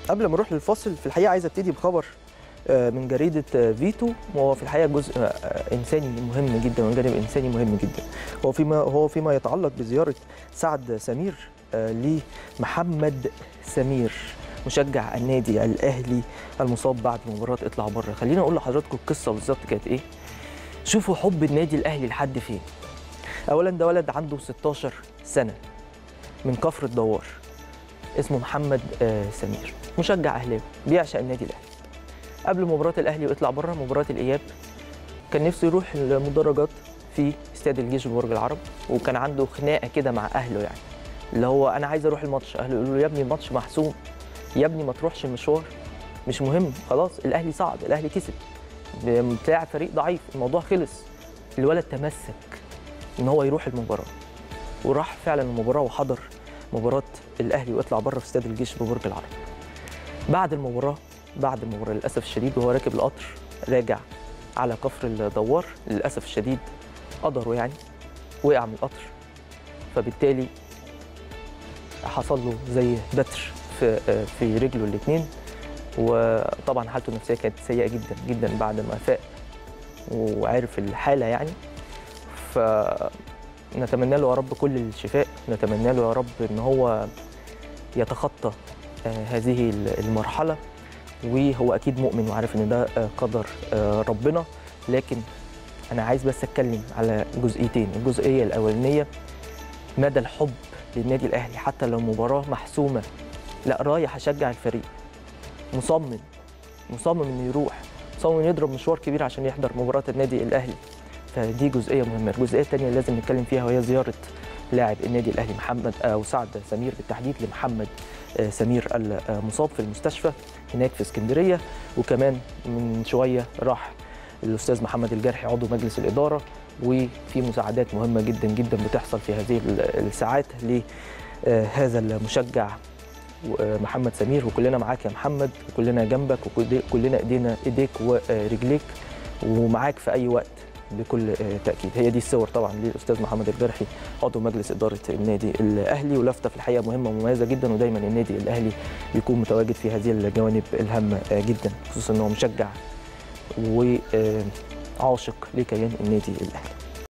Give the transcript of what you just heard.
قبل ما اروح للفاصل في الحقيقه عايز ابتدي بخبر آه، من جريده آه، فيتو وهو في الحقيقه جزء آه، آه، انساني مهم جدا وجانب انساني مهم جدا هو فيما هو فيما يتعلق بزياره سعد سمير آه، لمحمد سمير مشجع النادي الاهلي المصاب بعد مباراه اطلع بره خليني اقول لحضراتكم القصه بالظبط كانت ايه شوفوا حب النادي الاهلي لحد فين اولا ده ولد عنده 16 سنه من كفر الدوار اسمه محمد آه، سمير مشجع اهلاوي بيعشق النادي الاهلي قبل مباراه الاهلي ويطلع بره مباراه الاياب كان نفسه يروح المدرجات في استاد الجيش ببرج العرب وكان عنده خناقه كده مع اهله يعني اللي هو انا عايز اروح الماتش اهله يقولوا له يا ابني الماتش محسوم يا ابني ما تروحش المشوار مش مهم خلاص الاهلي صعد الاهلي كسب بتلاعب فريق ضعيف الموضوع خلص الولد تمسك ان هو يروح المباراه وراح فعلا المباراه وحضر مباراه الاهلي واطلع بره في استاد الجيش ببرج العرب بعد المباراه بعد المباراه للاسف الشديد وهو راكب القطر راجع على كفر الدوار للاسف الشديد قدره يعني وقع من القطر فبالتالي حصل له زي بتر في في رجله الاثنين وطبعا حالته النفسيه كانت سيئه جدا جدا بعد ما فاق وعرف الحاله يعني فنتمنى له يا رب كل الشفاء نتمنى له يا رب ان هو يتخطى آه، هذه المرحله وهو اكيد مؤمن وعارف ان ده آه، قدر آه، ربنا لكن انا عايز بس اتكلم على جزئيتين الجزئيه الاولانيه مدى الحب للنادي الاهلي حتى لو مباراه محسومه لا رايح اشجع الفريق مصمم مصمم انه يروح مصمم انه يضرب مشوار كبير عشان يحضر مباراه النادي الاهلي فدي جزئيه مهمه الجزئيه الثانيه اللي لازم نتكلم فيها وهي زياره لاعب النادي الاهلي محمد او سعد سمير بالتحديد لمحمد آه، سمير المصاب في المستشفى هناك في اسكندريه وكمان من شويه راح الاستاذ محمد الجرحي عضو مجلس الاداره وفي مساعدات مهمه جدا جدا بتحصل في هذه الساعات لهذا المشجع محمد سمير وكلنا معاك يا محمد وكلنا جنبك وكلنا ايدينا ايديك ورجليك ومعاك في اي وقت بكل تاكيد هي دي الصور طبعا للاستاذ محمد الجرحي عضو مجلس اداره النادي الاهلي ولفته في الحقيقه مهمه ومميزه جدا ودايما النادي الاهلي بيكون متواجد في هذه الجوانب الهامه جدا خصوصا انه مشجع وعاشق لكيان النادي الاهلي